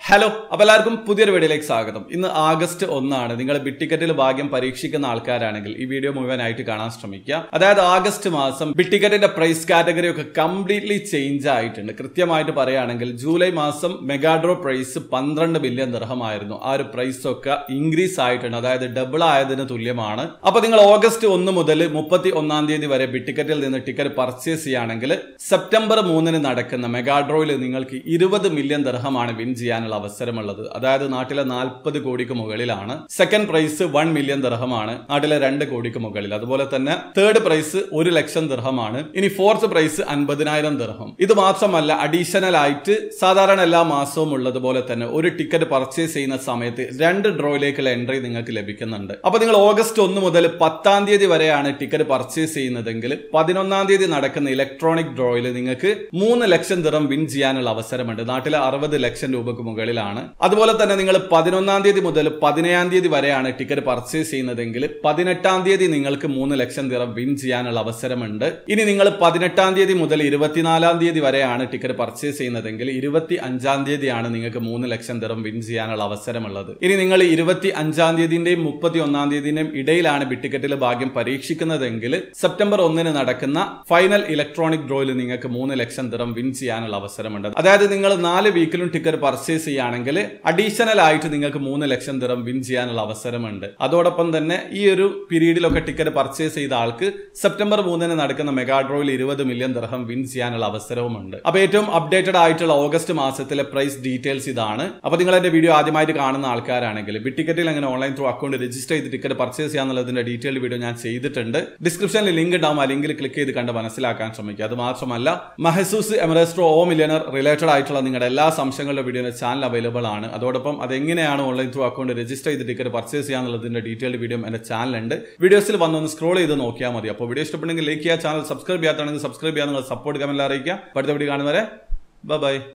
hello അപ്പൊ എല്ലാവർക്കും പുതിയൊരു വീഡിയോയിലേക്ക് സ്വാഗതം ഇന്ന് ആഗസ്റ്റ് ഒന്നാണ് നിങ്ങൾ ബിറ്റിക്കറ്റിൽ ഭാഗ്യം പരീക്ഷിക്കുന്ന ആൾക്കാരാണെങ്കിൽ ഈ വീഡിയോ മുഴുവനായിട്ട് കാണാൻ ശ്രമിക്കുക അതായത് ആഗസ്റ്റ് മാസം ബിറ്റിക്കറ്റിന്റെ പ്രൈസ് കാറ്റഗറി ഒക്കെ കംപ്ലീറ്റ്ലി ചേഞ്ച് ആയിട്ടുണ്ട് കൃത്യമായിട്ട് പറയുകയാണെങ്കിൽ ജൂലൈ മാസം മെഗാഡ്രോ പ്രൈസ് പന്ത്രണ്ട് ബില്യൺ ദർഹമായിരുന്നു ആ ഒരു പ്രൈസ് ഒക്കെ ഇൻക്രീസ് ആയിട്ടുണ്ട് അതായത് ഡബിൾ ആയതിന് തുല്യമാണ് അപ്പൊ നിങ്ങൾ ഓഗസ്റ്റ് ഒന്ന് മുതൽ മുപ്പത്തി ഒന്നാം തീയതി വരെ ബിറ്റിക്കറ്റിൽ നിന്ന് ടിക്കറ്റ് പർച്ചേസ് ചെയ്യുകയാണെങ്കിൽ സെപ്റ്റംബർ മൂന്നിന് നടക്കുന്ന മെഗാഡ്രോയിൽ നിങ്ങൾക്ക് ഇരുപത് മില്യൺ ദർഹമാണ് വിൻ ചെയ്യാനുള്ള അവസരമുള്ളത് അതായത് നാട്ടിലെ നാൽപ്പത് കോടിക്ക് മുകളിലാണ് സെക്കൻഡ് പ്രൈസ് വൺ മില്യൺ ദർഹമാണ് നാട്ടിലെ രണ്ട് കോടിക്ക് മുകളിൽ അതുപോലെ തന്നെ തേർഡ് പ്രൈസ് ഒരു ലക്ഷം ദർഹമാണ് ഇനി ഫോർത്ത് പ്രൈസ് അൻപതിനായിരം ദർഹം ഇത് മാത്രമല്ല അഡീഷണൽ ആയിട്ട് സാധാരണ എല്ലാ മാസവും ഉള്ളതുപോലെ തന്നെ ഒരു ടിക്കറ്റ് പർച്ചേസ് ചെയ്യുന്ന സമയത്ത് രണ്ട് ഡ്രോയിലേക്കുള്ള എൻട്രി നിങ്ങൾക്ക് ലഭിക്കുന്നുണ്ട് അപ്പൊ നിങ്ങൾ ഓഗസ്റ്റ് ഒന്ന് മുതൽ പത്താം തീയതി വരെയാണ് ടിക്കറ്റ് പർച്ചേസ് ചെയ്യുന്നതെങ്കിൽ പതിനൊന്നാം തീയതി നടക്കുന്ന ഇലക്ട്രോണിക് ഡ്രോയിൽ നിങ്ങൾക്ക് മൂന്ന് ലക്ഷം ദിറം വിൻ ചെയ്യാനുള്ള അവസരമുണ്ട് നാട്ടിലെ അറുപത് ലക്ഷം രൂപക്ക് മുകളിലാണ് അതുപോലെ തന്നെ നിങ്ങൾ പതിനൊന്നാം തീയതി മുതൽ പതിനേഴാം തീയതി വരെയാണ് ടിക്കറ്റ് പർച്ചേസ് ചെയ്യുന്നതെങ്കിൽ പതിനെട്ടാം തീയതി നിങ്ങൾക്ക് മൂന്ന് ലക്ഷം ദിറം വിൻ ചെയ്യാനുള്ള അവസരമുണ്ട് ഇനി നിങ്ങൾ പതിനെട്ടാം തീയതി മുതൽ ഇരുപത്തിനാലാം തീയതി വരെയാണ് ടിക്കറ്റ് പർച്ചേസ് ചെയ്യുന്നതെങ്കിൽ ഇരുപത്തി അഞ്ചാം തീയതിയാണ് നിങ്ങൾക്ക് മൂന്ന് ലക്ഷം ദിറം വിൻ ചെയ്യാനുള്ള അവസരമുള്ളത് ഇനി നിങ്ങൾ ഇരുപത്തി അഞ്ചാം തീയതിന്റെയും മുപ്പത്തി ഒന്നാം തീയതിന്റെയും ഇടയിലാണ് ബിറ്റിക്കറ്റിൽ ഭാഗ്യം പരീക്ഷിക്കുന്നതെങ്കിൽ സെപ്റ്റംബർ ഒന്നിന് നടക്കുന്ന ഫൈനൽ ഇലക്ട്രോണിക് ഡ്രോയിൽ നിങ്ങൾക്ക് മൂന്ന് ലക്ഷം ദിറം വിൻ ചെയ്യാനുള്ള അവസരമുണ്ട് അതായത് നിങ്ങൾ നാല് വീക്കിലും ടിക്കറ്റ് പർച്ചേസ് ചെയ്യുകയാണെങ്കിൽ അഡീഷണൽ ആയിട്ട് നിങ്ങൾക്ക് മൂന്ന് ലക്ഷം ദിറം വിൻ ചെയ്യാനുള്ള അവസരമുണ്ട് അതോടൊപ്പം തന്നെ ഈ ഒരു പീരീഡിലൊക്കെ ടിക്കറ്റ് പർച്ചേസ് ചെയ്ത ആൾക്ക് സെപ്റ്റംബർ മൂന്നിന് നടക്കുന്ന മെഗാ ഡ്രോയിൽ ഇരുപത് മില്യൺ ദിർഹം വിൻ ചെയ്യാനുള്ള അവസരവുമുണ്ട് അപ്പൊ ഏറ്റവും അപ്ഡേറ്റഡ് ആയിട്ടുള്ള ഓഗസ്റ്റ് മാസത്തിലെ പ്രൈസ് ഡീറ്റെയിൽസ് ഇതാണ് അപ്പൊ നിങ്ങൾ എന്റെ വീഡിയോ ആദ്യമായിട്ട് കാണുന്ന ആൾക്കാരാണെങ്കിൽ ബിറ്റിക്കറ്റിൽ അങ്ങനെ ഓൺലൈൻ ത്രൂ അക്കൗണ്ട് രജിസ്റ്റർ ചെയ്ത് ടിക്കറ്റ് പർച്ചേസ് ചെയ്യാന്നുള്ളതിന്റെ ഡീറ്റെയിൽ വീഡിയോ ഞാൻ ചെയ്തിട്ടുണ്ട് ഡിസ്ക്രിപ്ഷനിൽ ലിങ്ക് ഉണ്ടാവും ആ ലിങ്കിൽ ക്ലിക്ക് ചെയ്ത് കണ്ട് മനസ്സിലാക്കാൻ ശ്രമിക്കുക അത് മാത്രമല്ല മഹസൂസ് എമറസ്റ്റോ ഓ മില്യണർ റിലേറ്റഡ് ആയിട്ടുള്ള നിങ്ങളുടെ എല്ലാ സംശയങ്ങളുടെ വീഡിയോ ചാനൽ അവൈലബിൾ ആണ് അതോടൊപ്പം അതെങ്ങനെയാണ് ഓൺലൈൻ ത്രൂ അക്കൗണ്ട് രജിസ്റ്റർ ചെയ്ത് ടിക്കറ്റ് പർച്ചേസ് ചെയ്യാന്നുള്ളതിന്റെ ഡീറ്റെയിൽ വീഡിയോ എന്റെ ചാനലുണ്ട് വീഡിയോസിൽ വന്നൊന്ന് സ്ക്രോൾ ചെയ്ത് നോക്കിയാൽ മതി അപ്പോൾ വീഡിയോ ഇഷ്ടപ്പെട്ടെങ്കിൽ ലൈക്ക് ചെയ്യുക ചാനൽ സബ്സ്ക്രൈബ് ചെയ്യാത്താണെങ്കിൽ സബ്സ്ക്രൈബ് ചെയ്യാൻ നിങ്ങൾ സപ്പോർട്ട് കമന്റ് അറിയിക്കുക അടുത്ത വീഡിയോ കാണുന്നവരെ ബൈ